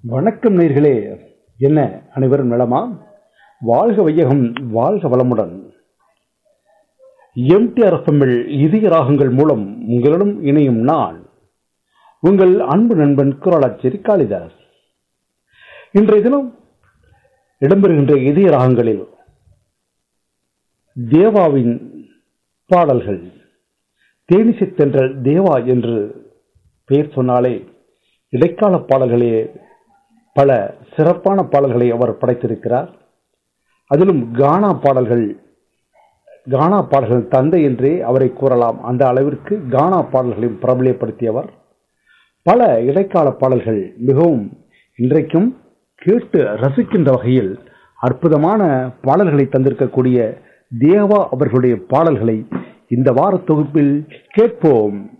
வணக்கம் நேர்களே என்ன அனைவரும் நலமா வாழ்க வையகம் வாழ்க வளமுடன் எம்டிஆர் எஃப்எம்மில் இதய ராகங்கள் மூலம் உங்களிடம் இணையும் நான் உங்கள் அன்பு நண்பன் குரலாச்சேரி காளிதாஸ் இன்றைய தினம் இடம்பெறுகின்ற இதய ராகங்களில் தேவாவின் பாடல்கள் தேனிசை தென்றல் தேவா என்று பெயர் சொன்னாலே இடைக்கால பாடல்களே பல சிறப்பான பாடல்களை அவர் படைத்திருக்கிறார் அதிலும் கானா பாடல்கள் கானா பாடல்கள் தந்தை என்றே அவரை கூறலாம் அந்த அளவிற்கு கானா பாடல்களையும் பிரபலியப்படுத்தியவர் பல இடைக்கால பாடல்கள் மிகவும் இன்றைக்கும் கேட்டு ரசிக்கின்ற வகையில் அற்புதமான பாடல்களை தந்திருக்கக்கூடிய தேவா அவர்களுடைய பாடல்களை இந்த வார தொகுப்பில் கேட்போம்